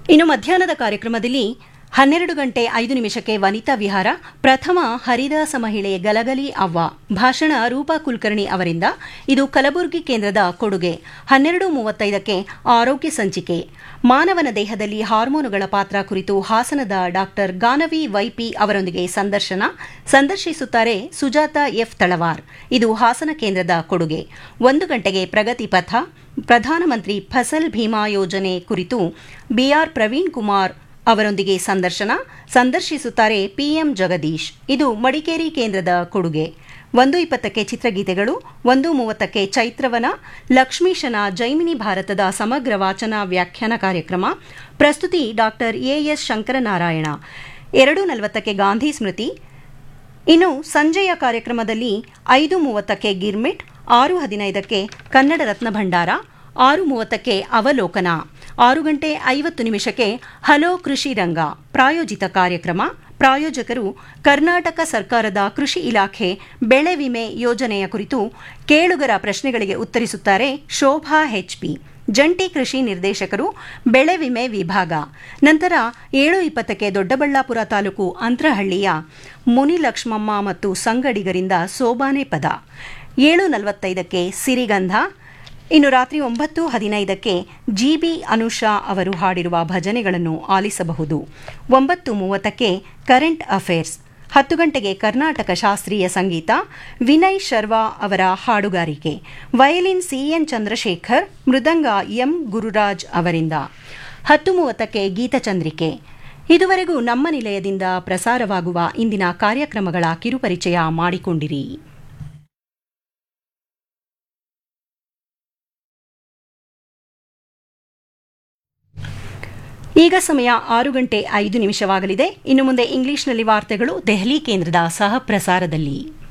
ಇನ್ನು ಮಧ್ಯಾಹ್ನದ ಕಾರ್ಯಕ್ರಮದಲ್ಲಿ ಹನ್ನೆರಡು ಗಂಟೆ ಐದು ನಿಮಿಷಕ್ಕೆ ವನಿತಾ ವಿಹಾರ ಪ್ರಥಮ ಹರಿದಾಸ ಮಹಿಳೆ ಗಲಗಲಿ ಅವ್ವ ಭಾಷಣ ರೂಪಾ ಕುಲಕರ್ಣಿ ಅವರಿಂದ ಇದು ಕಲಬುರಗಿ ಕೇಂದ್ರದ ಕೊಡುಗೆ ಹನ್ನೆರಡು ಮೂವತ್ತೈದಕ್ಕೆ ಆರೋಗ್ಯ ಸಂಚಿಕೆ ಮಾನವನ ದೇಹದಲ್ಲಿ ಹಾರ್ಮೋನುಗಳ ಪಾತ್ರ ಕುರಿತು ಹಾಸನದ ಡಾಕ್ಟರ್ ಗಾನವಿ ವೈಪಿ ಅವರೊಂದಿಗೆ ಸಂದರ್ಶನ ಸಂದರ್ಶಿಸುತ್ತಾರೆ ಸುಜಾತ ಎಫ್ ತಳವಾರ್ ಇದು ಹಾಸನ ಕೇಂದ್ರದ ಕೊಡುಗೆ ಒಂದು ಗಂಟೆಗೆ ಪ್ರಗತಿ ಪಥ ಪ್ರಧಾನಮಂತ್ರಿ ಫಸಲ್ ಭೀಮಾ ಯೋಜನೆ ಕುರಿತು ಬಿಆರ್ ಪ್ರವೀಣ್ ಕುಮಾರ್ ಅವರೊಂದಿಗೆ ಸಂದರ್ಶನ ಸಂದರ್ಶಿಸುತ್ತಾರೆ ಪಿಎಂ ಜಗದೀಶ್ ಇದು ಮಡಿಕೇರಿ ಕೇಂದ್ರದ ಕೊಡುಗೆ ಒಂದು ಇಪ್ಪತ್ತಕ್ಕೆ ಚಿತ್ರಗೀತೆಗಳು ಒಂದು ಮೂವತ್ತಕ್ಕೆ ಚೈತ್ರವನ ಲಕ್ಷ್ಮೀಶನ ಜೈಮಿನಿ ಭಾರತದ ಸಮಗ್ರ ವಾಚನ ವ್ಯಾಖ್ಯಾನ ಕಾರ್ಯಕ್ರಮ ಪ್ರಸ್ತುತಿ ಡಾಕ್ಟರ್ ಎಎಸ್ ಶಂಕರನಾರಾಯಣ ಎರಡು ನಲವತ್ತಕ್ಕೆ ಗಾಂಧಿ ಸ್ಮೃತಿ ಇನ್ನು ಸಂಜೆಯ ಕಾರ್ಯಕ್ರಮದಲ್ಲಿ ಐದು ಮೂವತ್ತಕ್ಕೆ ಗಿರ್ಮಿಟ್ ಆರು ಹದಿನೈದಕ್ಕೆ ಕನ್ನಡ ರತ್ನ ಭಂಡಾರ ಆರು ಮೂವತ್ತಕ್ಕೆ ಅವಲೋಕನ ಆರು ಗಂಟೆ ಐವತ್ತು ನಿಮಿಷಕ್ಕೆ ಹಲೋ ಕೃಷಿ ರಂಗ ಪ್ರಾಯೋಜಿತ ಕಾರ್ಯಕ್ರಮ ಪ್ರಾಯೋಜಕರು ಕರ್ನಾಟಕ ಸರ್ಕಾರದ ಕೃಷಿ ಇಲಾಖೆ ಬೆಳೆ ವಿಮೆ ಯೋಜನೆಯ ಕುರಿತು ಕೇಳುಗರ ಪ್ರಶ್ನೆಗಳಿಗೆ ಉತ್ತರಿಸುತ್ತಾರೆ ಶೋಭಾ ಹೆಚ್ಪಿ ಜಂಟಿ ಕೃಷಿ ನಿರ್ದೇಶಕರು ಬೆಳೆ ವಿಮೆ ವಿಭಾಗ ನಂತರ ಏಳು ಇಪ್ಪತ್ತಕ್ಕೆ ದೊಡ್ಡಬಳ್ಳಾಪುರ ತಾಲೂಕು ಅಂತ್ರಹಳ್ಳಿಯ ಮುನಿಲಕ್ಷ್ಮಮ್ಮ ಮತ್ತು ಸಂಗಡಿಗರಿಂದ ಸೋಬಾನೆ ಪದ ಏಳು ನಲವತ್ತೈದಕ್ಕೆ ಸಿರಿಗಂಧ ಇನ್ನು ರಾತ್ರಿ ಒಂಬತ್ತು ಹದಿನೈದಕ್ಕೆ ಜಿಬಿ ಅನುಷಾ ಅವರು ಹಾಡಿರುವ ಭಜನೆಗಳನ್ನು ಆಲಿಸಬಹುದು ಒಂಬತ್ತು ಮೂವತ್ತಕ್ಕೆ ಕರೆಂಟ್ ಅಫೇರ್ಸ್ ಹತ್ತು ಗಂಟೆಗೆ ಕರ್ನಾಟಕ ಶಾಸ್ತ್ರೀಯ ಸಂಗೀತ ವಿನಯ್ ಶರ್ವಾ ಅವರ ಹಾಡುಗಾರಿಕೆ violin CN Chandrashekhar mridanga M Gururaj ಅವರಿಂದ ಹತ್ತು ಮೂವತ್ತಕ್ಕೆ ಗೀತಚಂದ್ರಿಕೆ ಇದುವರೆಗೂ ನಮ್ಮ ನಿಲಯದಿಂದ ಪ್ರಸಾರವಾಗುವ ಇಂದಿನ ಕಾರ್ಯಕ್ರಮಗಳ ಕಿರುಪರಿಚಯ ಮಾಡಿಕೊಂಡಿರಿ ಈಗ ಸಮಯ ಆರು ಗಂಟೆ ಐದು ನಿಮಿಷವಾಗಲಿದೆ ಇನ್ನು ಮುಂದೆ ಇಂಗ್ಲಿಷ್ನಲ್ಲಿ ವಾರ್ತೆಗಳು ದೆಹಲಿ ಕೇಂದ್ರದ ಸಹ ಪ್ರಸಾರದಲ್ಲಿ